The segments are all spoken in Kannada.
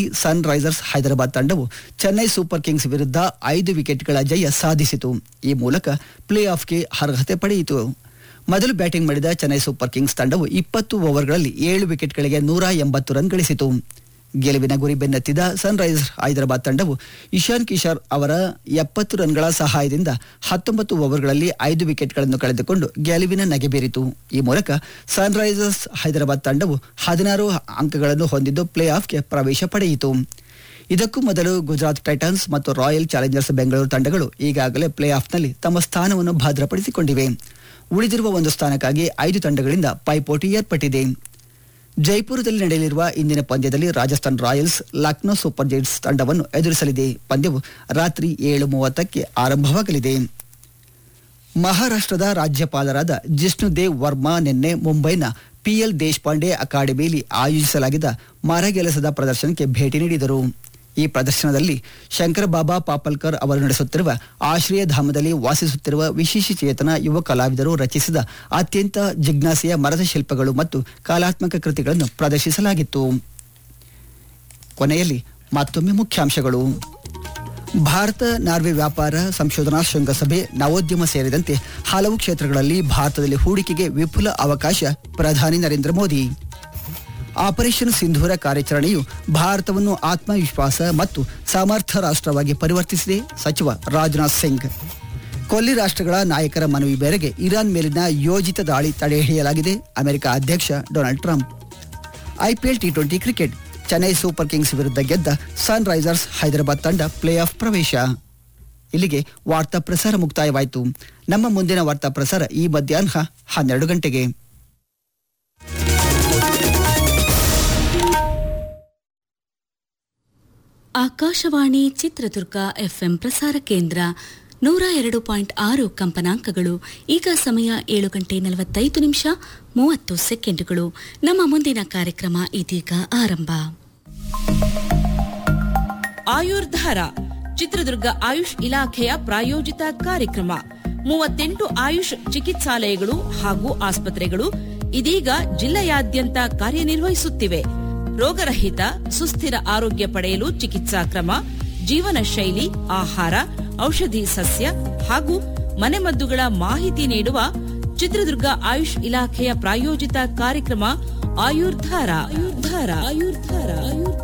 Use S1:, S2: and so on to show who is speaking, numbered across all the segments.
S1: ಪಂದ್ಯದಲ್ಲಿ ಸನ್ ರೈಸರ್ಸ್ ಹೈದರಾಬಾದ್ ತಂಡವು ಚೆನ್ನೈ ಸೂಪರ್ ಕಿಂಗ್ಸ್ ವಿರುದ್ಧ ಐದು ವಿಕೆಟ್ಗಳ ಜಯ ಸಾಧಿಸಿತು ಈ ಮೂಲಕ ಪ್ಲೇ ಆಫ್ಗೆ ಅರ್ಹತೆ ಪಡೆಯಿತು ಮೊದಲು ಬ್ಯಾಟಿಂಗ್ ಮಾಡಿದ ಚೆನ್ನೈ ಸೂಪರ್ ಕಿಂಗ್ಸ್ ತಂಡವು ಇಪ್ಪತ್ತು ಓವರ್ಗಳಲ್ಲಿ ಏಳು ವಿಕೆಟ್ಗಳಿಗೆ ನೂರ ಎಂಬತ್ತು ರನ್ ಗಳಿಸಿತು ಗೆಲುವಿನ ಗುರಿ ಬೆನ್ನತ್ತಿದ ಸನ್ ರೈಸರ್ಸ್ ಹೈದರಾಬಾದ್ ತಂಡವು ಇಶಾನ್ ಕಿಶೋರ್ ಅವರ ಎಪ್ಪತ್ತು ರನ್ಗಳ ಸಹಾಯದಿಂದ ಹತ್ತೊಂಬತ್ತು ಓವರ್ಗಳಲ್ಲಿ ಐದು ವಿಕೆಟ್ಗಳನ್ನು ಕಳೆದುಕೊಂಡು ಗೆಲುವಿನ ನಗೆ ಬೀರಿತು ಈ ಮೂಲಕ ಸನ್ ರೈಸರ್ಸ್ ಹೈದರಾಬಾದ್ ತಂಡವು ಹದಿನಾರು ಅಂಕಗಳನ್ನು ಹೊಂದಿದ್ದು ಪ್ಲೇ ಆಫ್ಗೆ ಪ್ರವೇಶ ಪಡೆಯಿತು ಇದಕ್ಕೂ ಮೊದಲು ಗುಜರಾತ್ ಟೈಟನ್ಸ್ ಮತ್ತು ರಾಯಲ್ ಚಾಲೆಂಜರ್ಸ್ ಬೆಂಗಳೂರು ತಂಡಗಳು ಈಗಾಗಲೇ ಪ್ಲೇ ಆಫ್ನಲ್ಲಿ ತಮ್ಮ ಸ್ಥಾನವನ್ನು ಭದ್ರಪಡಿಸಿಕೊಂಡಿವೆ ಉಳಿದಿರುವ ಒಂದು ಸ್ಥಾನಕ್ಕಾಗಿ ಐದು ತಂಡಗಳಿಂದ ಪೈಪೋಟಿ ಏರ್ಪಟ್ಟಿದೆ ಜೈಪುರದಲ್ಲಿ ನಡೆಯಲಿರುವ ಇಂದಿನ ಪಂದ್ಯದಲ್ಲಿ Rajasthan Royals Lucknow Super Giants ತಂಡವನ್ನು ಎದುರಿಸಲಿದೆ ಪಂದ್ಯವು ರಾತ್ರಿ ಏಳು ಮೂವತ್ತಕ್ಕೆ ಆರಂಭವಾಗಲಿದೆ ಮಹಾರಾಷ್ಟ್ರದ ರಾಜ್ಯಪಾಲರಾದ ಜಿಷ್ಣುದೇವ್ ವರ್ಮಾ ನಿನ್ನೆ ಮುಂಬೈನ ಪಿಎಲ್ ದೇಶಪಾಂಡೆ ಅಕಾಡೆಮಿಯಲ್ಲಿ ಆಯೋಜಿಸಲಾಗಿದ್ದ ಮರಗೆಲಸದ ಪ್ರದರ್ಶನಕ್ಕೆ ಭೇಟಿ ನೀಡಿದರು ಈ ಪ್ರದರ್ಶನದಲ್ಲಿ ಶಂಕರ ಬಾಬಾ ಪಾಪಲ್ಕರ್ ಅವರು ನಡೆಸುತ್ತಿರುವ ಆಶ್ರಯ ಧಾಮದಲ್ಲಿ ವಾಸಿಸುತ್ತಿರುವ ವಿಶೇಷ ಚೇತನ ಯುವ ಕಲಾವಿದರು ರಚಿಸಿದ ಅತ್ಯಂತ ಜಿಜ್ಞಾಸೆಯ ಮರದ ಶಿಲ್ಪಗಳು ಮತ್ತು ಕಲಾತ್ಮಕ ಕೃತಿಗಳನ್ನು ಪ್ರದರ್ಶಿಸಲಾಗಿತ್ತು ಕೊನೆಯಲ್ಲಿ ಮತ್ತೊಮ್ಮೆ ಮುಖ್ಯಾಂಶಗಳು ಭಾರತ ನಾರ್ವೆ ವ್ಯಾಪಾರ ಸಂಶೋಧನಾ ಶೃಂಗಸಭೆ ನವೋದ್ಯಮ ಸೇರಿದಂತೆ ಹಲವು ಕ್ಷೇತ್ರಗಳಲ್ಲಿ ಭಾರತದಲ್ಲಿ ಹೂಡಿಕೆಗೆ ವಿಪುಲ ಅವಕಾಶ ಪ್ರಧಾನಿ ನರೇಂದ್ರ ಮೋದಿ ಆಪರೇಷನ್ ಸಿಂಧೂರ ಕಾರ್ಯಾಚರಣೆಯು ಭಾರತವನ್ನು ಆತ್ಮವಿಶ್ವಾಸ ಮತ್ತು ಸಮರ್ಥ ರಾಷ್ಟ್ರವಾಗಿ ಪರಿವರ್ತಿಸಿದೆ ಸಚಿವ ರಾಜನಾಥ್ ಸಿಂಗ್ ಕೊಲ್ಲಿ ರಾಷ್ಟ್ರಗಳ ನಾಯಕರ ಮನವಿ ಮೇರೆಗೆ ಇರಾನ್ ಮೇಲಿನ ಯೋಜಿತ ದಾಳಿ ತಡೆಹಿಡಿಯಲಾಗಿದೆ ಅಮೆರಿಕ ಅಧ್ಯಕ್ಷ Donald Trump IPL T twenty cricket Chennai Super Kings ವಿರುದ್ಧ ಗೆದ್ದ ಸನ್ ರೈಸರ್ಸ್ ಹೈದರಾಬಾದ್ ತಂಡ ಪ್ಲೇ ಆಫ್ ಪ್ರವೇಶ ಇಲ್ಲಿಗೆ ವಾರ್ತಾ ಪ್ರಸಾರ ಮುಕ್ತಾಯವಾಯಿತು ನಮ್ಮ ಮುಂದಿನ ವಾರ್ತಾ ಪ್ರಸಾರ ಈ ಮಧ್ಯಾಹ್ನ ಹನ್ನೆರಡು ಗಂಟೆಗೆ
S2: ಆಕಾಶವಾಣಿ ಚಿತ್ರದುರ್ಗ ಎಫ್ಎಂ ಪ್ರಸಾರ ಕೇಂದ್ರ ನೂರ ಎರಡು ಪಾಯಿಂಟ್ ಆರು ಕಂಪನಾಂಕಗಳು ಈಗ ಸಮಯ ಏಳು ಗಂಟೆ ನಲವತ್ತೈದು ನಿಮಿಷ ಮೂವತ್ತು ಸೆಕೆಂಡುಗಳು ನಮ್ಮ ಮುಂದಿನ ಕಾರ್ಯಕ್ರಮ ಇದೀಗ ಆರಂಭ
S3: ಆಯುರ್ಧಾರ ಚಿತ್ರದುರ್ಗ ಆಯುಷ್ ಇಲಾಖೆಯ ಪ್ರಾಯೋಜಿತ ಕಾರ್ಯಕ್ರಮ ಮೂವತ್ತೆಂಟು ಆಯುಷ್ ಚಿಕಿತ್ಸಾಲಯಗಳು ಹಾಗೂ ಆಸ್ಪತ್ರೆಗಳು ಇದೀಗ ಜಿಲ್ಲೆಯಾದ್ಯಂತ ಕಾರ್ಯನಿರ್ವಹಿಸುತ್ತಿವೆ ರೋಗರಹಿತ ಸುಸ್ಥಿರ ಆರೋಗ್ಯ ಪಡೆಯಲು ಚಿಕಿತ್ಸಾ ಕ್ರಮ ಜೀವನ ಶೈಲಿ ಆಹಾರ ಔಷಧಿ ಸಸ್ಯ ಹಾಗೂ ಮನೆಮದ್ದುಗಳ ಮಾಹಿತಿ ನೀಡುವ ಚಿತ್ರದುರ್ಗ ಆಯುಷ್ ಇಲಾಖೆಯ ಪ್ರಾಯೋಜಿತ ಕಾರ್ಯಕ್ರಮ ಆಯುರ್ಧಾರ ಆಯುರ್ಧಾರ ಆಯುರ್ಧಾರ ಆಯುರ್ಧಾರ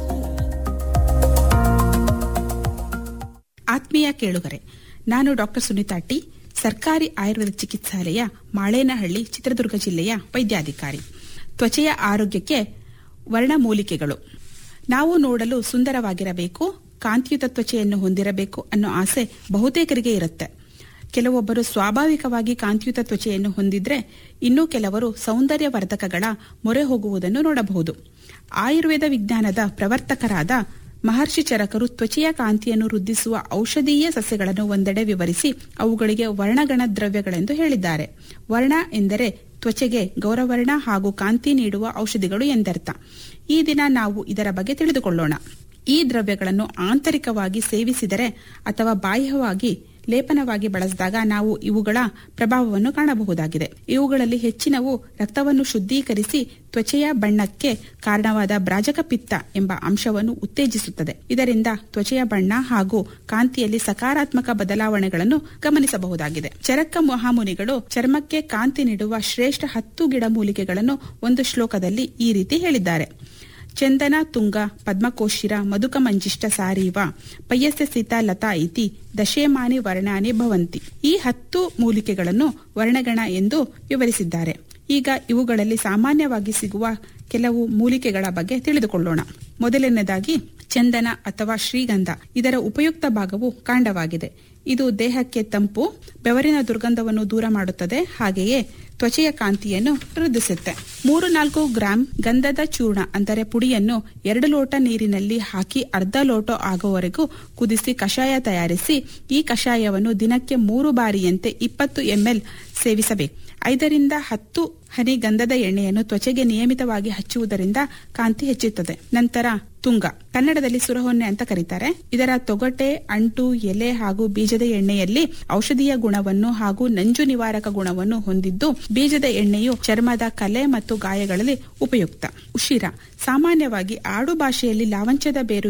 S4: ಆತ್ಮೀಯ ಕೇಳುಗರೆ ನಾನು ಡಾಕ್ಟರ್ ಸುನೀತಾ ಟಿ ಸರ್ಕಾರಿ ಆಯುರ್ವೇದ ಚಿಕಿತ್ಸಾಲಯ ಮಾಳೇನಹಳ್ಳಿ ಚಿತ್ರದುರ್ಗ ಜಿಲ್ಲೆಯ ವೈದ್ಯಾಧಿಕಾರಿ ತ್ವಚೆಯ ಆರೋಗ್ಯಕ್ಕೆ ವರ್ಣಮೂಲಿಕೆಗಳು ನಾವು ನೋಡಲು ಸುಂದರವಾಗಿರಬೇಕು ಕಾಂತಿಯುತ ತ್ವಚೆಯನ್ನು ಹೊಂದಿರಬೇಕು ಅನ್ನೋ ಆಸೆ ಬಹುತೇಕರಿಗೆ ಇರುತ್ತೆ ಕೆಲವೊಬ್ಬರು ಸ್ವಾಭಾವಿಕವಾಗಿ ಕಾಂತಿಯುತ ತ್ವಚೆಯನ್ನು ಹೊಂದಿದ್ರೆ ಇನ್ನೂ ಕೆಲವರು ಸೌಂದರ್ಯವರ್ಧಕಗಳ ಮೊರೆ ಹೋಗುವುದನ್ನು ನೋಡಬಹುದು ಆಯುರ್ವೇದ ವಿಜ್ಞಾನದ ಪ್ರವರ್ತಕರಾದ ಮಹರ್ಷಿ ಚರಕರು ತ್ವಚೆಯ ಕಾಂತಿಯನ್ನು ವೃದ್ಧಿಸುವ ಔಷಧೀಯ ಸಸ್ಯಗಳನ್ನು ಒಂದೆಡೆ ವಿವರಿಸಿ ಅವುಗಳಿಗೆ ವರ್ಣಗಣ ದ್ರವ್ಯಗಳೆಂದು ಹೇಳಿದ್ದಾರೆ ವರ್ಣ ಎಂದರೆ ತ್ವಚೆಗೆ ಗೌರವರ್ಣ ಹಾಗೂ ಕಾಂತಿ ನೀಡುವ ಔಷಧಿಗಳು ಎಂದರ್ಥ ಈ ದಿನ ನಾವು ಇದರ ಬಗ್ಗೆ ತಿಳಿದುಕೊಳ್ಳೋಣ ಈ ದ್ರವ್ಯಗಳನ್ನು ಆಂತರಿಕವಾಗಿ ಸೇವಿಸಿದರೆ ಅಥವಾ ಬಾಹ್ಯವಾಗಿ ಲೇಪನವಾಗಿ ಬಳಸಿದಾಗ ನಾವು ಇವುಗಳ ಪ್ರಭಾವವನ್ನು ಕಾಣಬಹುದಾಗಿದೆ ಇವುಗಳಲ್ಲಿ ಹೆಚ್ಚಿನವು ರಕ್ತವನ್ನು ಶುದ್ಧೀಕರಿಸಿ ತ್ವಚೆಯ ಬಣ್ಣಕ್ಕೆ ಕಾರಣವಾದ ಬ್ರಾಜಕ ಪಿತ್ತ ಎಂಬ ಅಂಶವನ್ನು ಉತ್ತೇಜಿಸುತ್ತದೆ ಇದರಿಂದ ತ್ವಚೆಯ ಬಣ್ಣ ಹಾಗೂ ಕಾಂತಿಯಲ್ಲಿ ಸಕಾರಾತ್ಮಕ ಬದಲಾವಣೆಗಳನ್ನು ಗಮನಿಸಬಹುದಾಗಿದೆ ಚರಕ ಮಹಾಮುನಿಗಳು ಚರ್ಮಕ್ಕೆ ಕಾಂತಿ ನೀಡುವ ಶ್ರೇಷ್ಠ ಹತ್ತು ಗಿಡಮೂಲಿಕೆಗಳನ್ನು ಒಂದು ಶ್ಲೋಕದಲ್ಲಿ ಈ ರೀತಿ ಹೇಳಿದ್ದಾರೆ ಚಂದನ ತುಂಗ ಪದ್ಮಕೋಶಿರ ಮಧುಕ ಮಂಜಿಷ್ಟ ಸಾರೀವ ಪಯ್ಯಸ್ಯ ಸೀತಾ ಲತಾ ಇತಿ ದಶೇಮಾನಿ ವರ್ಣಾನಿ ಭವಂತಿ ಈ ಹತ್ತು ಮೂಲಿಕೆಗಳನ್ನು ವರ್ಣಗಣ ಎಂದು ವಿವರಿಸಿದ್ದಾರೆ ಈಗ ಇವುಗಳಲ್ಲಿ ಸಾಮಾನ್ಯವಾಗಿ ಸಿಗುವ ಕೆಲವು ಮೂಲಿಕೆಗಳ ಬಗ್ಗೆ ತಿಳಿದುಕೊಳ್ಳೋಣ ಮೊದಲನೇದಾಗಿ ಚಂದನ ಅಥವಾ ಶ್ರೀಗಂಧ ಇದರ ಉಪಯುಕ್ತ ಭಾಗವು ಕಾಂಡವಾಗಿದೆ ಇದು ದೇಹಕ್ಕೆ ತಂಪು ಬೆವರಿನ ದುರ್ಗಂಧವನ್ನು ದೂರ ಮಾಡುತ್ತದೆ ಹಾಗೆಯೇ ತ್ವಚೆಯ ಕಾಂತಿಯನ್ನು ವೃದ್ಧಿಸುತ್ತೆ ಮೂರು ನಾಲ್ಕು ಗ್ರಾಂ ಗಂಧದ ಚೂರ್ಣ ಅಂದರೆ ಪುಡಿಯನ್ನು ಎರಡು ಲೋಟ ನೀರಿನಲ್ಲಿ ಹಾಕಿ ಅರ್ಧ ಲೋಟ ಆಗುವವರೆಗೂ ಕುದಿಸಿ ಕಷಾಯ ತಯಾರಿಸಿ ಈ ಕಷಾಯವನ್ನು ದಿನಕ್ಕೆ ಮೂರು ಬಾರಿಯಂತೆ ಇಪ್ಪತ್ತು ಎಂಎಲ್ ಸೇವಿಸಬೇಕು ಐದರಿಂದ ಹತ್ತು ಹನಿ ಗಂಧದ ಎಣ್ಣೆಯನ್ನು ತ್ವಚೆಗೆ ನಿಯಮಿತವಾಗಿ ಹಚ್ಚುವುದರಿಂದ ಕಾಂತಿ ಹೆಚ್ಚುತ್ತದೆ ನಂತರ ತುಂಗ ಕನ್ನಡದಲ್ಲಿ ಸುರಹೊನ್ನೆ ಅಂತ ಕರೀತಾರೆ ಇದರ ತೊಗಟೆ ಅಂಟು ಎಲೆ ಹಾಗೂ ಬೀಜದ ಎಣ್ಣೆಯಲ್ಲಿ ಔಷಧೀಯ ಗುಣವನ್ನು ಹಾಗೂ ನಂಜು ನಿವಾರಕ ಗುಣವನ್ನು ಹೊಂದಿದ್ದು ಬೀಜದ ಎಣ್ಣೆಯು ಚರ್ಮದ ಕಲೆ ಮತ್ತು ಗಾಯಗಳಲ್ಲಿ ಉಪಯುಕ್ತ ಉಶಿರ ಸಾಮಾನ್ಯವಾಗಿ ಆಡು ಭಾಷೆಯಲ್ಲಿ ಲಾವಂಚದ ಬೇರು